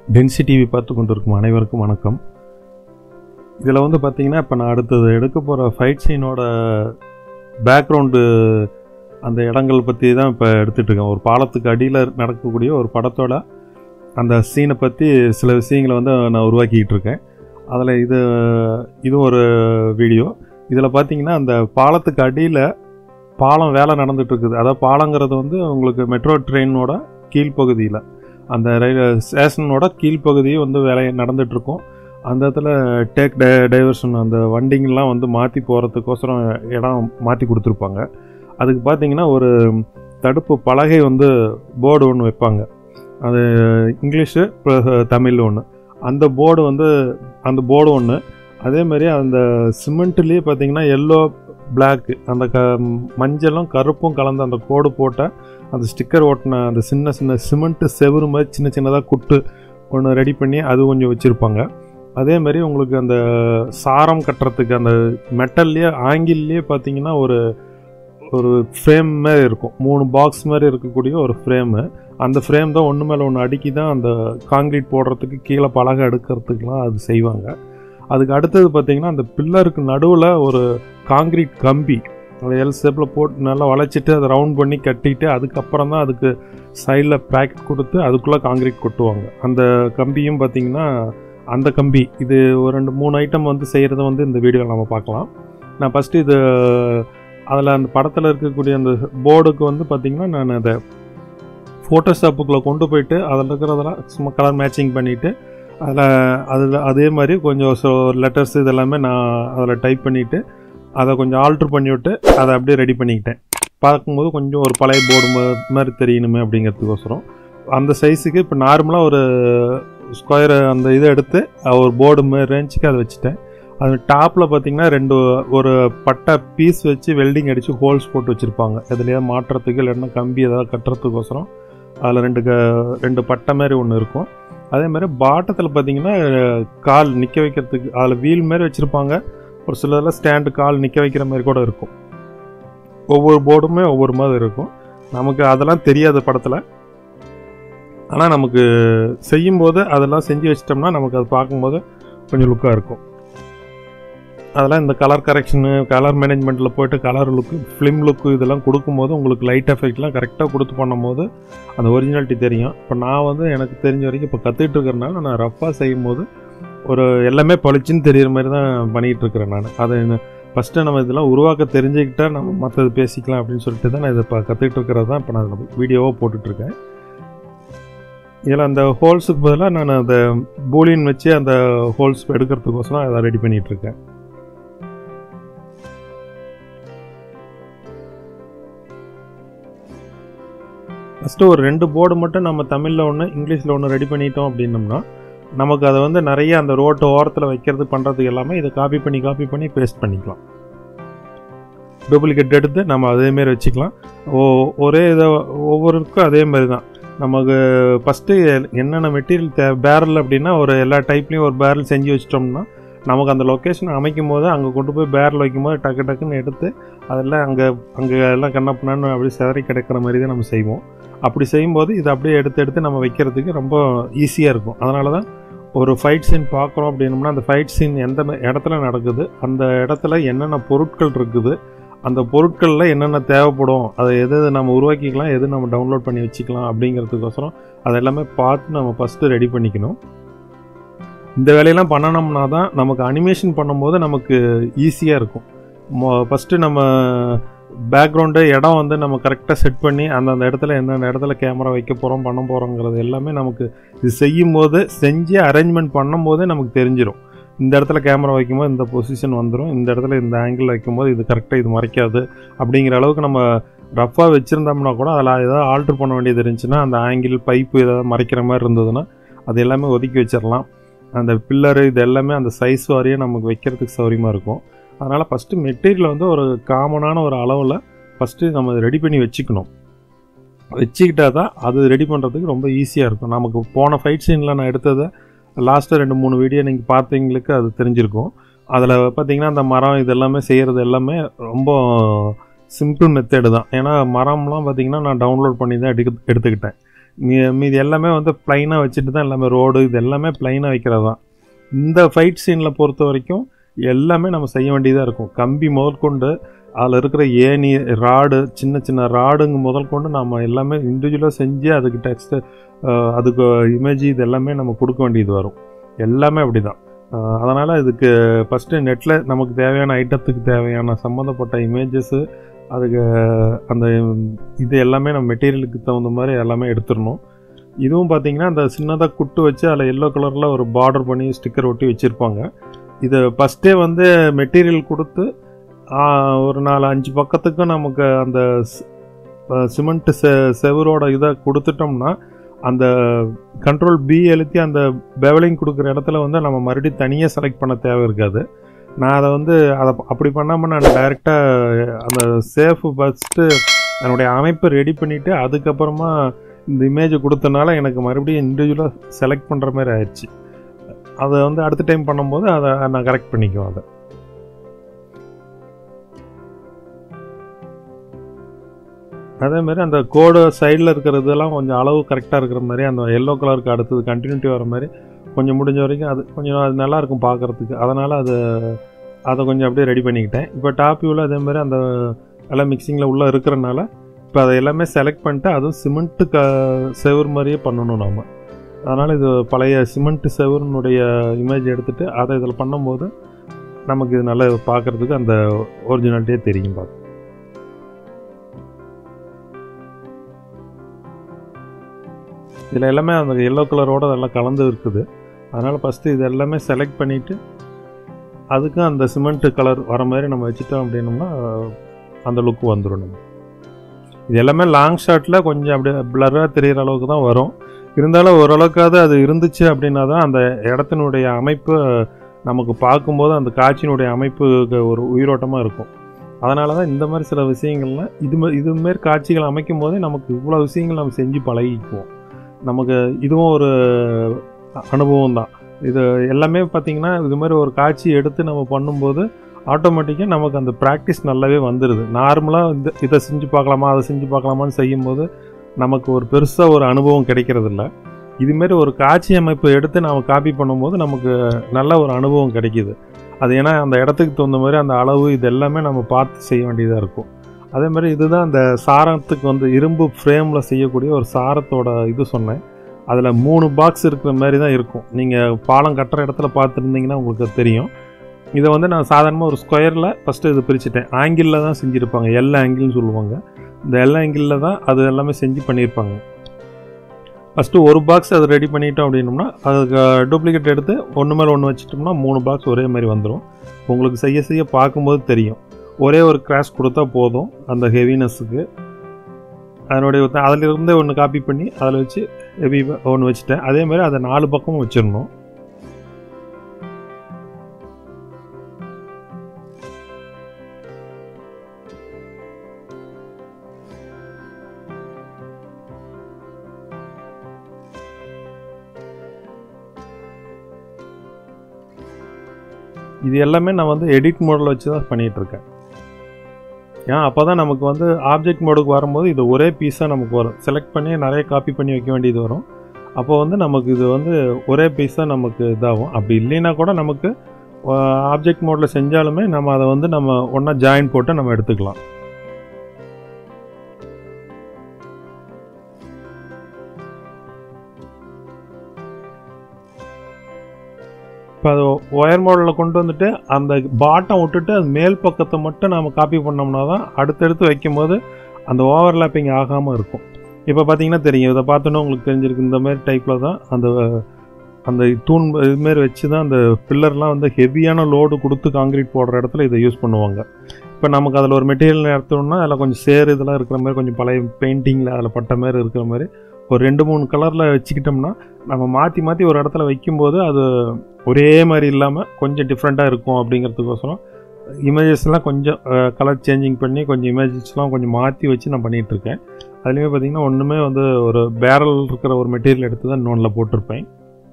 டென்சி TV பார்த்து கொண்டிருக்கும் அனைவருக்கும் வணக்கம் இதில் வந்து பார்த்தீங்கன்னா இப்போ நான் அடுத்தது எடுக்க போகிற ஃபைட் சீனோட பேக்ரவுண்டு அந்த இடங்கள் பற்றி தான் இப்போ எடுத்துகிட்டு இருக்கேன் ஒரு பாலத்துக்கு அடியில் நடக்கக்கூடிய ஒரு படத்தோட அந்த சீனை பற்றி சில விஷயங்களை வந்து நான் உருவாக்கிக்கிட்டு இருக்கேன் அதில் இது இது ஒரு வீடியோ இதில் பார்த்தீங்கன்னா அந்த பாலத்துக்கு அடியில் பாலம் வேலை நடந்துட்டு இருக்குது அதாவது பாலங்கிறது வந்து உங்களுக்கு மெட்ரோ ட்ரெயினோட கீழ்ப்பகுதியில் அந்த ரயில் ஸ்டேஷனோட கீழ்ப்பகுதியே வந்து வேலை நடந்துட்டு இருக்கும் அந்த இடத்துல டேக் டை டைவர்ஷன் அந்த வண்டிங்கெல்லாம் வந்து மாற்றி போகிறதுக்கோசரம் இடம் மாற்றி கொடுத்துருப்பாங்க அதுக்கு பார்த்தீங்கன்னா ஒரு தடுப்பு பலகை வந்து போர்டு ஒன்று வைப்பாங்க அது இங்கிலீஷு ப்ளஸ் தமிழ் ஒன்று அந்த போர்டு வந்து அந்த போர்டு ஒன்று அதே மாதிரி அந்த சிமெண்ட்லேயே பார்த்தீங்கன்னா எல்லோ பிளாக் அந்த க மஞ்சளும் கருப்பும் கலந்த அந்த கோடு போட்ட அந்த ஸ்டிக்கர் ஓட்டின அந்த சின்ன சின்ன சிமெண்ட்டு செவுரு மாதிரி சின்ன சின்னதாக குட்டு ஒன்று ரெடி பண்ணி அது கொஞ்சம் வச்சுருப்பாங்க அதே மாதிரி உங்களுக்கு அந்த சாரம் கட்டுறதுக்கு அந்த மெட்டல்லையே ஆங்கிள்லேயே பார்த்தீங்கன்னா ஒரு ஒரு ஃப்ரேம் மாதிரி இருக்கும் மூணு பாக்ஸ் மாதிரி இருக்கக்கூடிய ஒரு ஃப்ரேமு அந்த ஃப்ரேம் தான் ஒன்று மேலே ஒன்று அடுக்கி தான் அந்த காங்கிரீட் போடுறதுக்கு கீழே பலகை அடுக்கிறதுக்குலாம் அது செய்வாங்க அதுக்கு அடுத்தது பார்த்தீங்கன்னா அந்த பில்லருக்கு நடுவில் ஒரு காங்கிரீட் கம்பி அதை எல் ஷேப்பில் போட்டு நல்லா வளைச்சிட்டு அதை ரவுண்ட் பண்ணி கட்டிட்டு அதுக்கப்புறம் தான் அதுக்கு சைடில் ப்ராக்கெட் கொடுத்து அதுக்குள்ளே காங்கிரீட் கொட்டுவாங்க அந்த கம்பியும் பார்த்தீங்கன்னா அந்த கம்பி இது ஒரு ரெண்டு மூணு ஐட்டம் வந்து செய்கிறத வந்து இந்த வீடியோவில் நம்ம பார்க்கலாம் நான் ஃபஸ்ட்டு இது அதில் அந்த படத்தில் இருக்கக்கூடிய அந்த போர்டுக்கு வந்து பார்த்திங்கன்னா நான் அதை ஃபோட்டோஷாப்புக்குள்ளே கொண்டு போயிட்டு அதில் இருக்கிறதெல்லாம் சும்மா கலர் மேட்சிங் பண்ணிவிட்டு அதில் அதில் அதே மாதிரி கொஞ்சம் ஸோ லெட்டர்ஸ் இதெல்லாமே நான் அதில் டைப் பண்ணிவிட்டு அதை கொஞ்சம் ஆல்ட்ரு பண்ணிவிட்டு அதை அப்படியே ரெடி பண்ணிக்கிட்டேன் பார்க்கும்போது கொஞ்சம் ஒரு பழைய போர்டு மாதிரி தெரியணுமே அப்படிங்கிறதுக்கோசரம் அந்த சைஸுக்கு இப்போ நார்மலாக ஒரு ஸ்கொயர் அந்த இதை எடுத்து ஒரு போர்டு மாதிரி ரேஞ்சுக்கு அதை வச்சுட்டேன் அது டாப்பில் பார்த்தீங்கன்னா ரெண்டு ஒரு பட்டை பீஸ் வச்சு வெல்டிங் அடித்து ஹோல்ஸ் போட்டு வச்சுருப்பாங்க எதுலையாவது மாட்டுறதுக்கு இல்லைன்னா கம்பி ஏதாவது கட்டுறதுக்கோசரம் அதில் ரெண்டு க ரெண்டு பட்டை மாதிரி ஒன்று இருக்கும் அதே மாதிரி பாட்டத்தில் பார்த்தீங்கன்னா கால் நிற்க வைக்கிறதுக்கு அதில் வீல் மாதிரி வச்சுருப்பாங்க ஒரு சிலதில் ஸ்டாண்டு கால் நிற்க வைக்கிற மாதிரி கூட இருக்கும் ஒவ்வொரு போர்டுமே ஒவ்வொரு மாதிரி இருக்கும் நமக்கு அதெல்லாம் தெரியாது படத்தில் ஆனால் நமக்கு செய்யும்போது அதெல்லாம் செஞ்சு வச்சிட்டோம்னா நமக்கு அது பார்க்கும்போது கொஞ்சம் லுக்காக இருக்கும் அதெல்லாம் இந்த கலர் கரெக்ஷனு கலர் மேனேஜ்மெண்ட்டில் போயிட்டு கலர் லுக்கு ஃபிலிம் லுக்கு இதெல்லாம் கொடுக்கும்போது உங்களுக்கு லைட் எஃபெக்ட்லாம் கரெக்டாக கொடுத்து பண்ணும்போது அந்த ஒரிஜினாலிட்டி தெரியும் இப்போ நான் வந்து எனக்கு தெரிஞ்ச வரைக்கும் இப்போ கற்றுக்கிட்டு இருக்கிறனால நான் ரஃப்பாக செய்யும்போது ஒரு எல்லாமே பளிச்சுன்னு தெரிகிற மாதிரி தான் பண்ணிகிட்டு இருக்கிறேன் நான் அதை ஃபஸ்ட்டு நம்ம இதெல்லாம் உருவாக்க தெரிஞ்சுக்கிட்டால் நம்ம மற்றது பேசிக்கலாம் அப்படின்னு சொல்லிட்டு தான் நான் இதை இப்போ கற்றுக்கிட்டு இருக்கிறது தான் இப்போ நான் வீடியோவாக போட்டுட்ருக்கேன் இதில் அந்த ஹோல்ஸுக்கு பதிலாக நான் அந்த பூலின் வச்சு அந்த ஹோல்ஸ் எடுக்கிறதுக்கோசரம் அதை ரெடி பண்ணிகிட்ருக்கேன் ஃபஸ்ட்டு ஒரு ரெண்டு போர்டு மட்டும் நம்ம தமிழில் ஒன்று இங்கிலீஷில் ஒன்று ரெடி பண்ணிட்டோம் அப்படின்னம்னா நமக்கு அதை வந்து நிறைய அந்த ரோட்டு ஓரத்தில் வைக்கிறது பண்ணுறதுக்கு எல்லாமே இதை காப்பி பண்ணி காப்பி பண்ணி பேஸ்ட் பண்ணிக்கலாம் டூப்ளிகேட் எடுத்து நம்ம அதேமாரி வச்சுக்கலாம் ஓ ஒரே இதை ஒவ்வொருக்கும் அதே மாதிரி தான் நமக்கு ஃபஸ்ட்டு என்னென்ன மெட்டீரியல் தே பேரல் அப்படின்னா ஒரு எல்லா டைப்லேயும் ஒரு பேரல் செஞ்சு வச்சிட்டோம்னா நமக்கு அந்த லொக்கேஷன் அமைக்கும் போது அங்கே கொண்டு போய் பேரல் வைக்கும் போது டக்கு டக்குன்னு எடுத்து அதெல்லாம் அங்கே அங்கே எல்லாம் கண்ணப்பண்ணான்னு அப்படியே சிதறி கிடைக்கிற மாதிரி தான் நம்ம செய்வோம் அப்படி செய்யும்போது இதை அப்படியே எடுத்து எடுத்து நம்ம வைக்கிறதுக்கு ரொம்ப ஈஸியாக இருக்கும் அதனால தான் ஒரு ஃபைட் சீன் பார்க்குறோம் அப்படின்னம்னா அந்த ஃபைட் சீன் எந்த இடத்துல நடக்குது அந்த இடத்துல என்னென்ன பொருட்கள் இருக்குது அந்த பொருட்களில் என்னென்ன தேவைப்படும் அதை எது எது நம்ம உருவாக்கிக்கலாம் எது நம்ம டவுன்லோட் பண்ணி வச்சுக்கலாம் அப்படிங்கிறதுக்கோசரம் அதை எல்லாமே பார்த்து நம்ம ஃபஸ்ட்டு ரெடி பண்ணிக்கணும் இந்த வேலையெல்லாம் பண்ணணும்னா தான் நமக்கு அனிமேஷன் பண்ணும்போது நமக்கு ஈஸியாக இருக்கும் ஃபஸ்ட்டு நம்ம பேக்ரவுண்டு இடம் வந்து நம்ம கரெக்டாக செட் பண்ணி அந்தந்த இடத்துல எந்தெந்த இடத்துல கேமரா வைக்க போகிறோம் பண்ண போகிறோங்கிறது எல்லாமே நமக்கு இது செய்யும்போது செஞ்சு அரேஞ்ச்மெண்ட் பண்ணும்போதே நமக்கு தெரிஞ்சிடும் இந்த இடத்துல கேமரா வைக்கும்போது இந்த பொசிஷன் வந்துடும் இந்த இடத்துல இந்த ஆங்கிள் வைக்கும்போது இது கரெக்டாக இது மறைக்காது அப்படிங்கிற அளவுக்கு நம்ம ரஃப்பாக வச்சுருந்தோம்னா கூட அதில் ஏதாவது ஆல்ட்ரு பண்ண வேண்டியது இருந்துச்சுன்னா அந்த ஆங்கிள் பைப்பு ஏதாவது மறைக்கிற மாதிரி இருந்ததுன்னா அது எல்லாமே ஒதுக்கி வச்சிடலாம் அந்த பில்லரு இது எல்லாமே அந்த சைஸ் வாரியாக நமக்கு வைக்கிறதுக்கு சௌரியமாக இருக்கும் அதனால் ஃபஸ்ட்டு மெட்டீரியல் வந்து ஒரு காமனான ஒரு அளவில் ஃபஸ்ட்டு நம்ம ரெடி பண்ணி வச்சுக்கணும் வச்சுக்கிட்டா தான் அது ரெடி பண்ணுறதுக்கு ரொம்ப ஈஸியாக இருக்கும் நமக்கு போன ஃபைட் சீனில் நான் எடுத்ததை லாஸ்ட்டு ரெண்டு மூணு வீடியோ நீங்கள் பார்த்தவங்களுக்கு அது தெரிஞ்சிருக்கும் அதில் பார்த்தீங்கன்னா அந்த மரம் இது எல்லாமே செய்கிறது எல்லாமே ரொம்ப சிம்பிள் மெத்தேடு தான் ஏன்னா மரம்லாம் பார்த்தீங்கன்னா நான் டவுன்லோட் பண்ணி தான் எடுக்க எடுத்துக்கிட்டேன் மீ- மீதி எல்லாமே வந்து ப்ளைனாக வச்சுட்டு தான் எல்லாமே ரோடு இது எல்லாமே ப்ளைனாக வைக்கிறது தான் இந்த ஃபைட் சீனில் பொறுத்த வரைக்கும் எல்லாமே நம்ம செய்ய வேண்டியதாக இருக்கும் கம்பி முதற்கொண்டு அதில் இருக்கிற ஏணி ராடு சின்ன சின்ன ராடுங்க முதல் கொண்டு நம்ம எல்லாமே இண்டிவிஜுவலாக செஞ்சு அதுக்கு டெக்ஸ்ட் அதுக்கு இமேஜ் இது எல்லாமே நம்ம கொடுக்க வேண்டியது வரும் எல்லாமே அப்படி தான் அதனால் இதுக்கு ஃபஸ்ட்டு நெட்டில் நமக்கு தேவையான ஐட்டத்துக்கு தேவையான சம்மந்தப்பட்ட இமேஜஸ்ஸு அதுக்கு அந்த இது எல்லாமே நம்ம மெட்டீரியலுக்கு தகுந்த மாதிரி எல்லாமே எடுத்துடணும் இதுவும் பார்த்தீங்கன்னா அந்த சின்னதாக குட்டு வச்சு அதில் எல்லோ கலரில் ஒரு பார்டர் பண்ணி ஸ்டிக்கர் ஒட்டி வச்சுருப்பாங்க இதை ஃபஸ்ட்டே வந்து மெட்டீரியல் கொடுத்து ஆ, ஒரு நாலு அஞ்சு பக்கத்துக்கு நமக்கு அந்த சிமெண்ட் செ செவரோட இதை கொடுத்துட்டோம்னா அந்த கண்ட்ரோல் பி அழுத்தி அந்த பெவலிங் கொடுக்குற இடத்துல வந்து நம்ம மறுபடியும் தனியாக செலக்ட் பண்ண தேவை இருக்காது நான் அதை வந்து அதை அப்படி பண்ணாமல் நான் டைரெக்டாக அந்த சேஃப் ஃபஸ்ட்டு என்னுடைய அமைப்பை ரெடி பண்ணிவிட்டு அதுக்கப்புறமா இந்த இமேஜை கொடுத்தனால எனக்கு மறுபடியும் இண்டிவிஜுவலாக செலக்ட் பண்ணுற மாதிரி ஆயிடுச்சு அதை வந்து அடுத்த டைம் பண்ணும்போது அதை நான் கரெக்ட் பண்ணிக்குவேன் அதை அதே மாதிரி அந்த கோடு சைடில் இருக்கிறதெல்லாம் கொஞ்சம் அளவு கரெக்டாக இருக்கிற மாதிரி அந்த எல்லோ கலருக்கு அடுத்தது கண்டினியூட்டி வர மாதிரி கொஞ்சம் முடிஞ்ச வரைக்கும் அது கொஞ்சம் அது நல்லா இருக்கும் பார்க்குறதுக்கு அதனால் அது அதை கொஞ்சம் அப்படியே ரெடி பண்ணிக்கிட்டேன் இப்போ டாப் வியூவில் அதே மாதிரி அந்த எல்லாம் மிக்சிங்கில் உள்ளே இருக்கிறனால இப்போ அதை எல்லாமே செலக்ட் பண்ணிட்டு அதுவும் சிமெண்ட்டு க செவுர் மாதிரியே பண்ணணும் நம்ம அதனால் இது பழைய சிமெண்ட் செவருனுடைய இமேஜ் எடுத்துகிட்டு அதை இதில் பண்ணும்போது நமக்கு இது நல்லா பார்க்குறதுக்கு அந்த ஒரிஜினாலிட்டியே தெரியும் பார்த்து இதில் எல்லாமே அந்த எல்லோ கலரோட அதெல்லாம் கலந்து இருக்குது அதனால் ஃபஸ்ட்டு இது எல்லாமே செலக்ட் பண்ணிவிட்டு அதுக்கும் அந்த சிமெண்ட் கலர் வர மாதிரி நம்ம வச்சுட்டோம் அப்படின்னோம்னா அந்த லுக் வந்துடும் நம்ம இது எல்லாமே லாங் ஷாட்டில் கொஞ்சம் அப்படியே பிளராக தெரிகிற அளவுக்கு தான் வரும் இருந்தாலும் ஓரளவுக்காவது அது இருந்துச்சு அப்படின்னா தான் அந்த இடத்தினுடைய அமைப்பு நமக்கு பார்க்கும்போது அந்த காட்சியினுடைய அமைப்பு ஒரு உயிரோட்டமாக இருக்கும் அதனால தான் இந்த மாதிரி சில விஷயங்கள்லாம் இது மா- இது மாரி காட்சிகள் அமைக்கும் போதே நமக்கு இவ்வளோ விஷயங்கள் நம்ம செஞ்சு பழகிக்குவோம் நமக்கு இதுவும் ஒரு அனுபவம் தான் இது எல்லாமே பார்த்திங்கன்னா இது மாதிரி ஒரு காட்சி எடுத்து நம்ம பண்ணும்போது ஆட்டோமேட்டிக்காக நமக்கு அந்த ப்ராக்டிஸ் நல்லாவே வந்துடுது நார்மலாக இந்த இதை செஞ்சு பார்க்கலாமா அதை செஞ்சு பார்க்கலாமான்னு செய்யும்போது நமக்கு ஒரு பெருசாக ஒரு அனுபவம் கிடைக்கிறதில்ல இதுமாரி ஒரு காட்சி அமைப்பு எடுத்து நாம் காப்பி பண்ணும்போது நமக்கு நல்ல ஒரு அனுபவம் கிடைக்கிது அது ஏன்னா அந்த இடத்துக்கு தகுந்த மாதிரி அந்த அளவு இது எல்லாமே நம்ம பார்த்து செய்ய வேண்டியதாக இருக்கும் அதே மாதிரி இதுதான் அந்த சாரத்துக்கு வந்து இரும்பு ஃப்ரேமில் செய்யக்கூடிய ஒரு சாரத்தோட இது சொன்னேன் அதில் மூணு பாக்ஸ் இருக்கிற மாதிரி தான் இருக்கும் நீங்கள் பாலம் கட்டுற இடத்துல பார்த்துருந்தீங்கன்னா உங்களுக்கு அது தெரியும் இதை வந்து நான் சாதாரணமாக ஒரு ஸ்கொயரில் ஃபஸ்ட்டு இது பிரிச்சுட்டேன் ஆங்கிளில் தான் செஞ்சுருப்பாங்க எல் ஆங்கிள்னு சொல்லுவாங்க இந்த எல் ஆங்கிளில் தான் அது எல்லாமே செஞ்சு பண்ணியிருப்பாங்க ஃபஸ்ட்டு ஒரு பாக்ஸ் அது ரெடி பண்ணிட்டோம் அப்படின்னோம்னா அதுக்கு டூப்ளிகேட் எடுத்து ஒன்று மேலே ஒன்று வச்சிட்டோம்னா மூணு பாக்ஸ் ஒரே மாதிரி வந்துடும் உங்களுக்கு செய்ய செய்ய பார்க்கும்போது தெரியும் ஒரே ஒரு கிராஷ் கொடுத்தா போதும் அந்த ஹெவினஸுக்கு அதனுடைய அதில் இருந்தே ஒன்று காப்பி பண்ணி அதில் வச்சு ஹெவி ஒன்று வச்சுட்டேன் அதே மாதிரி அதை நாலு பக்கமும் வச்சிடணும் இது எல்லாமே நான் வந்து எடிட் மோடில் வச்சு தான் பண்ணிகிட்டு இருக்கேன் ஏன் அப்போ தான் நமக்கு வந்து ஆப்ஜெக்ட் மோடுக்கு வரும்போது இது ஒரே பீஸாக நமக்கு வரும் செலக்ட் பண்ணி நிறைய காப்பி பண்ணி வைக்க வேண்டியது வரும் அப்போ வந்து நமக்கு இது வந்து ஒரே பீஸாக நமக்கு இதாகும் அப்படி இல்லைன்னா கூட நமக்கு ஆப்ஜெக்ட் மோடில் செஞ்சாலுமே நம்ம அதை வந்து நம்ம ஒன்றா ஜாயின் போட்டு நம்ம எடுத்துக்கலாம் இப்போ அது ஒயர் மாடலில் கொண்டு வந்துட்டு அந்த பாட்டம் விட்டுட்டு அது மேல் பக்கத்தை மட்டும் நம்ம காப்பி பண்ணோம்னா தான் அடுத்தடுத்து வைக்கும்போது அந்த ஓவர்லாப்பிங் ஆகாமல் இருக்கும் இப்போ பார்த்தீங்கன்னா தெரியும் இதை பார்த்தோன்னா உங்களுக்கு தெரிஞ்சிருக்கு இந்த மாதிரி டைப்பில் தான் அந்த அந்த தூண் இதுமாரி வச்சு தான் அந்த பில்லர்லாம் வந்து ஹெவியான லோடு கொடுத்து காங்கிரீட் போடுற இடத்துல இதை யூஸ் பண்ணுவாங்க இப்போ நமக்கு அதில் ஒரு மெட்டீரியல் எடுத்தோம்னா அதில் கொஞ்சம் சேர் இதெல்லாம் இருக்கிற மாதிரி கொஞ்சம் பழைய பெயிண்டிங்கில் அதில் பட்ட மாதிரி இருக்கிற மாதிரி ஒரு ரெண்டு மூணு கலரில் வச்சுக்கிட்டோம்னா நம்ம மாற்றி மாற்றி ஒரு இடத்துல வைக்கும்போது அது ஒரே மாதிரி இல்லாமல் கொஞ்சம் டிஃப்ரெண்ட்டாக இருக்கும் அப்படிங்கிறதுக்கோசரம் இமேஜஸ்லாம் கொஞ்சம் கலர் சேஞ்சிங் பண்ணி கொஞ்சம் இமேஜஸ்லாம் கொஞ்சம் மாற்றி வச்சு நான் பண்ணிகிட்டு இருக்கேன் அதுலேயுமே பார்த்தீங்கன்னா ஒன்றுமே வந்து ஒரு பேரல் இருக்கிற ஒரு மெட்டீரியல் எடுத்து தான் இன்னொன்றில் போட்டிருப்பேன்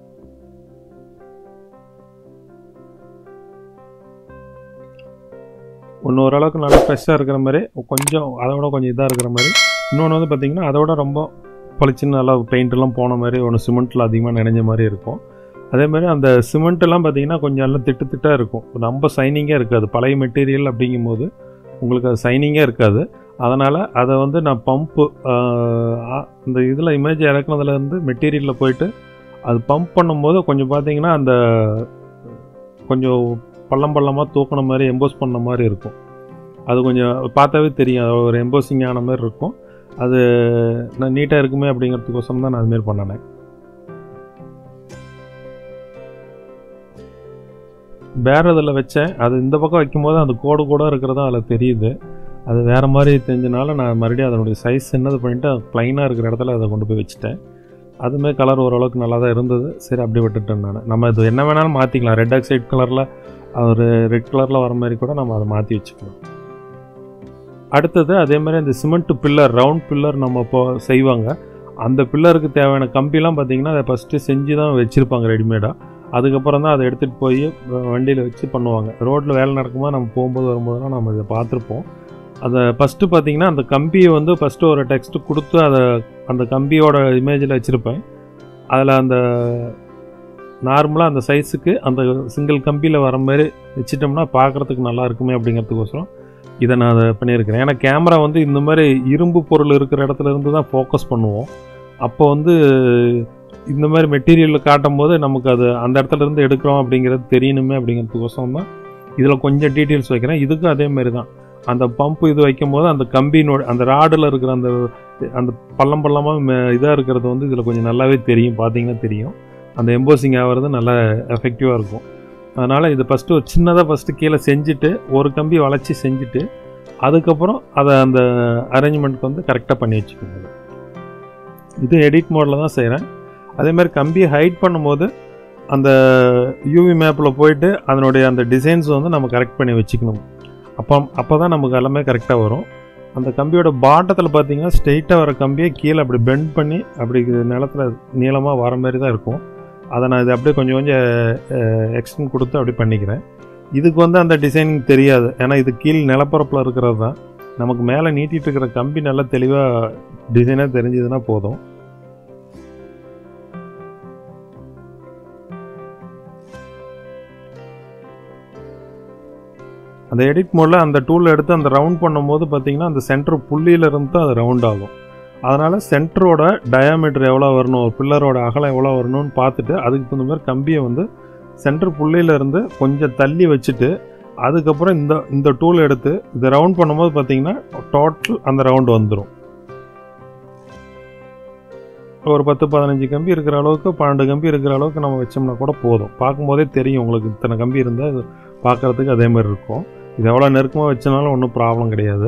ஒன்று ஓரளவுக்கு நல்லா ஃப்ரெஷ்ஷாக இருக்கிற மாதிரி கொஞ்சம் அதோட கொஞ்சம் இதாக இருக்கிற மாதிரி இன்னொன்று வந்து பார்த்திங்கன்னா அதோட ரொம்ப பளிச்சுன்னு நல்லா பெயிண்ட்லாம் போன மாதிரி ஒன்று சிமெண்ட்டில் அதிகமாக நினைஞ்ச மாதிரி இருக்கும் அதே மாதிரி அந்த சிமெண்ட்டெல்லாம் பார்த்தீங்கன்னா கொஞ்சம் எல்லாம் திட்டு திட்டாக இருக்கும் ரொம்ப சைனிங்காக இருக்காது பழைய மெட்டீரியல் அப்படிங்கும்போது உங்களுக்கு அது சைனிங்காக இருக்காது அதனால் அதை வந்து நான் பம்பு இந்த இதில் இமேஜ் இறக்குனதுலேருந்து மெட்டீரியலில் போயிட்டு அது பம்ப் பண்ணும்போது கொஞ்சம் பார்த்தீங்கன்னா அந்த கொஞ்சம் பள்ளம் பள்ளமாக தூக்கின மாதிரி எம்போஸ் பண்ண மாதிரி இருக்கும் அது கொஞ்சம் பார்த்தாவே தெரியும் அது ஒரு எம்போசிங் ஆன மாதிரி இருக்கும் அது நான் நீட்டாக இருக்குமே அப்படிங்கிறதுக்கோசரம் தான் நான் அதுமாரி பண்ணினேன் வேற இதில் வச்சேன் அது இந்த பக்கம் வைக்கும்போது அந்த கோடு கூட இருக்கிறதா அதில் தெரியுது அது வேறு மாதிரி தெரிஞ்சனால நான் மறுபடியும் அதனுடைய சைஸ் சின்னது பண்ணிவிட்டு ப்ளைனாக இருக்கிற இடத்துல அதை கொண்டு போய் வச்சுட்டேன் அதுமே கலர் ஓரளவுக்கு நல்லா தான் இருந்தது சரி அப்படி விட்டுட்டேன் நான் நம்ம இது என்ன வேணாலும் மாற்றிக்கலாம் ரெட் ஆக்சைட் கலரில் ஒரு ரெட் கலரில் வர மாதிரி கூட நம்ம அதை மாற்றி வச்சுக்கலாம் அடுத்தது அதே மாதிரி அந்த சிமெண்ட் பில்லர் ரவுண்ட் பில்லர் நம்ம இப்போ செய்வாங்க அந்த பில்லருக்கு தேவையான கம்பிலாம் பார்த்தீங்கன்னா அதை ஃபஸ்ட்டு செஞ்சு தான் வச்சுருப்பாங்க ரெடிமேடாக அதுக்கப்புறம் தான் அதை எடுத்துகிட்டு போய் வண்டியில் வச்சு பண்ணுவாங்க ரோட்டில் வேலை நடக்கும்போது நம்ம போகும்போது வரும்போதெல்லாம் நம்ம இதை பார்த்துருப்போம் அதை ஃபஸ்ட்டு பார்த்தீங்கன்னா அந்த கம்பியை வந்து ஃபஸ்ட்டு ஒரு டெக்ஸ்ட்டு கொடுத்து அதை அந்த கம்பியோட இமேஜில் வச்சுருப்பேன் அதில் அந்த நார்மலாக அந்த சைஸுக்கு அந்த சிங்கிள் கம்பியில் வர மாதிரி வச்சிட்டோம்னா பார்க்குறதுக்கு நல்லா இருக்குமே அப்படிங்கிறதுக்கோசரம் இதை நான் அதை பண்ணியிருக்கிறேன் ஏன்னா கேமரா வந்து இந்த மாதிரி இரும்பு பொருள் இருக்கிற இடத்துல இருந்து தான் ஃபோக்கஸ் பண்ணுவோம் அப்போ வந்து இந்த மாதிரி மெட்டீரியலில் காட்டும் போது நமக்கு அது அந்த இடத்துல இருந்து எடுக்கிறோம் அப்படிங்கிறது தெரியணுமே அப்படிங்கிறதுக்கோசரம் தான் இதில் கொஞ்சம் டீட்டெயில்ஸ் வைக்கிறேன் இதுக்கும் அதே மாதிரி தான் அந்த பம்பு இது வைக்கும் போது அந்த கம்பினோட அந்த ராடில் இருக்கிற அந்த அந்த பள்ளம் பள்ளமாக இதாக இருக்கிறது வந்து இதில் கொஞ்சம் நல்லாவே தெரியும் பார்த்தீங்கன்னா தெரியும் அந்த எம்போசிங் ஆகிறது நல்லா எஃபெக்டிவாக இருக்கும் அதனால் இது ஃபஸ்ட்டு ஒரு சின்னதாக ஃபஸ்ட்டு கீழே செஞ்சுட்டு ஒரு கம்பி வளைச்சி செஞ்சுட்டு அதுக்கப்புறம் அதை அந்த அரேஞ்ச்மெண்ட்க்கு வந்து கரெக்டாக பண்ணி வச்சுக்கோங்க இது எடிட் மோடில் தான் செய்கிறேன் அதே மாதிரி கம்பியை ஹைட் பண்ணும்போது அந்த யூவி மேப்பில் போயிட்டு அதனுடைய அந்த டிசைன்ஸ் வந்து நம்ம கரெக்ட் பண்ணி வச்சுக்கணும் அப்போ அப்போ தான் நமக்கு எல்லாமே கரெக்டாக வரும் அந்த கம்பியோட பாட்டத்தில் பார்த்தீங்கன்னா ஸ்ட்ரெயிட்டாக வர கம்பியை கீழே அப்படி பெண்ட் பண்ணி அப்படி நிலத்தில் நீளமாக வர மாதிரி தான் இருக்கும் அதை நான் இது அப்படியே கொஞ்சம் கொஞ்சம் எக்ஸ்டன் கொடுத்து அப்படி பண்ணிக்கிறேன் இதுக்கு வந்து அந்த டிசைனிங் தெரியாது ஏன்னா இது கீழ் நிலப்பரப்பில் இருக்கிறது தான் நமக்கு மேலே நீட்டிகிட்டு இருக்கிற கம்பி நல்லா தெளிவாக டிசைனாக தெரிஞ்சதுன்னா போதும் அந்த எடிட் மோடில் அந்த டூல் எடுத்து அந்த ரவுண்ட் பண்ணும்போது பார்த்தீங்கன்னா அந்த சென்டர் புள்ளியிலிருந்து தான் அது ரவுண்ட் ஆகும் அதனால் சென்டரோட டயாமீட்டர் எவ்வளோ வரணும் ஒரு பில்லரோட அகலம் எவ்வளோ வரணும்னு பார்த்துட்டு அதுக்கு தகுந்த மாதிரி கம்பியை வந்து சென்டர் புள்ளியிலேருந்து கொஞ்சம் தள்ளி வச்சுட்டு அதுக்கப்புறம் இந்த இந்த டூல் எடுத்து இதை ரவுண்ட் பண்ணும்போது பார்த்தீங்கன்னா டோட்டல் அந்த ரவுண்டு வந்துடும் ஒரு பத்து பதினஞ்சு கம்பி இருக்கிற அளவுக்கு பன்னெண்டு கம்பி இருக்கிற அளவுக்கு நம்ம வச்சோம்னா கூட போதும் பார்க்கும்போதே தெரியும் உங்களுக்கு இத்தனை கம்பி இருந்தால் இது பார்க்குறதுக்கு அதே மாதிரி இருக்கும் இது எவ்வளோ நெருக்கமாக வச்சனாலும் ஒன்றும் ப்ராப்ளம் கிடையாது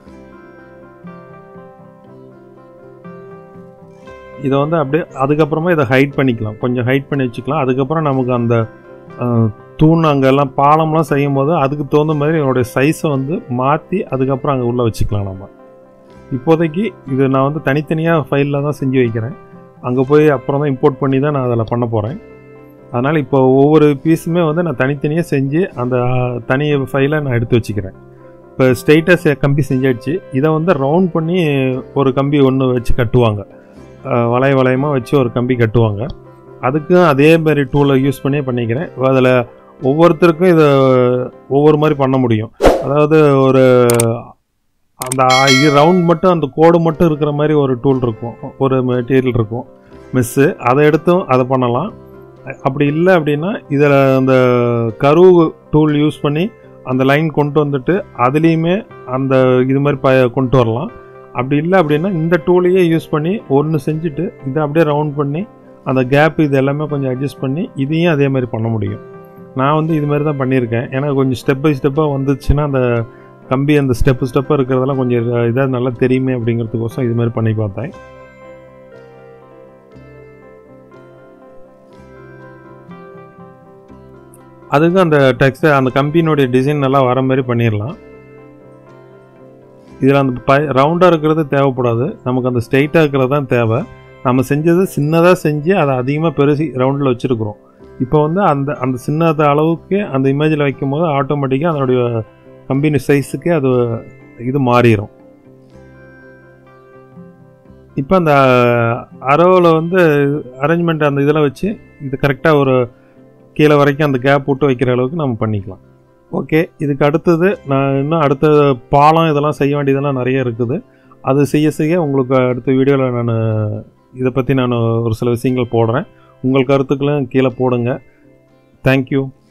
இதை வந்து அப்படியே அதுக்கப்புறமா இதை ஹைட் பண்ணிக்கலாம் கொஞ்சம் ஹைட் பண்ணி வச்சுக்கலாம் அதுக்கப்புறம் நமக்கு அந்த தூண் அங்கெல்லாம் பாலம்லாம் செய்யும் போது அதுக்கு தகுந்த மாதிரி என்னுடைய சைஸை வந்து மாற்றி அதுக்கப்புறம் அங்கே உள்ளே வச்சுக்கலாம் நம்ம இப்போதைக்கு இது நான் வந்து தனித்தனியாக ஃபைலில் தான் செஞ்சு வைக்கிறேன் அங்கே போய் அப்புறம் தான் இம்போர்ட் பண்ணி தான் நான் அதில் பண்ண போகிறேன் அதனால் இப்போ ஒவ்வொரு பீஸுமே வந்து நான் தனித்தனியாக செஞ்சு அந்த தனி ஃபைலை நான் எடுத்து வச்சுக்கிறேன் இப்போ ஸ்ட்ரெயிட்டாக கம்பி செஞ்சாச்சு இதை வந்து ரவுண்ட் பண்ணி ஒரு கம்பி ஒன்று வச்சு கட்டுவாங்க வளைய வளையமாக வச்சு ஒரு கம்பி கட்டுவாங்க அதுக்கும் அதே மாதிரி டூலை யூஸ் பண்ணி பண்ணிக்கிறேன் அதில் ஒவ்வொருத்தருக்கும் இதை ஒவ்வொரு மாதிரி பண்ண முடியும் அதாவது ஒரு அந்த இது ரவுண்ட் மட்டும் அந்த கோடு மட்டும் இருக்கிற மாதிரி ஒரு டூல் இருக்கும் ஒரு மெட்டீரியல் இருக்கும் மிஸ்ஸு அதை எடுத்தும் அதை பண்ணலாம் அப்படி இல்லை அப்படின்னா இதில் அந்த கருவு டூல் யூஸ் பண்ணி அந்த லைன் கொண்டு வந்துட்டு அதுலேயுமே அந்த இது மாதிரி ப கொண்டு வரலாம் அப்படி இல்லை அப்படின்னா இந்த டூலையே யூஸ் பண்ணி ஒன்று செஞ்சுட்டு இதை அப்படியே ரவுண்ட் பண்ணி அந்த கேப் இது எல்லாமே கொஞ்சம் அட்ஜஸ்ட் பண்ணி இதையும் அதே மாதிரி பண்ண முடியும் நான் வந்து இது மாதிரி தான் பண்ணியிருக்கேன் ஏன்னா கொஞ்சம் ஸ்டெப் பை ஸ்டெப்பாக வந்துச்சுன்னா அந்த கம்பி அந்த ஸ்டெப்பு ஸ்டெப்பாக இருக்கிறதெல்லாம் கொஞ்சம் இதாக நல்லா தெரியுமே அப்படிங்கிறதுக்கோசம் இது மாதிரி பண்ணி பார்த்தேன் அதுக்கு அந்த டெக்ஸ்ட் அந்த கம்பியினுடைய டிசைன் நல்லா வர மாதிரி பண்ணிடலாம் இதில் அந்த ப ரவுண்டாக இருக்கிறது தேவைப்படாது நமக்கு அந்த ஸ்ட்ரெயிட்டாக இருக்கிறது தான் தேவை நம்ம செஞ்சது சின்னதாக செஞ்சு அதை அதிகமாக பெருசி ரவுண்டில் வச்சுருக்குறோம் இப்போ வந்து அந்த அந்த சின்னத அளவுக்கு அந்த இமேஜில் வைக்கும் போது ஆட்டோமேட்டிக்காக அதனுடைய கம்பெனி சைஸுக்கே அது இது மாறிடும் இப்போ அந்த அரவில் வந்து அரேஞ்ச்மெண்ட் அந்த இதெல்லாம் வச்சு இது கரெக்டாக ஒரு கீழே வரைக்கும் அந்த கேப் விட்டு வைக்கிற அளவுக்கு நம்ம பண்ணிக்கலாம் ஓகே இதுக்கு அடுத்தது நான் இன்னும் அடுத்த பாலம் இதெல்லாம் செய்ய வேண்டியதெல்லாம் நிறைய இருக்குது அது செய்ய செய்ய உங்களுக்கு அடுத்த வீடியோவில் நான் இதை பற்றி நான் ஒரு சில விஷயங்கள் போடுறேன் உங்கள் கருத்துக்களும் கீழே போடுங்க தேங்க்யூ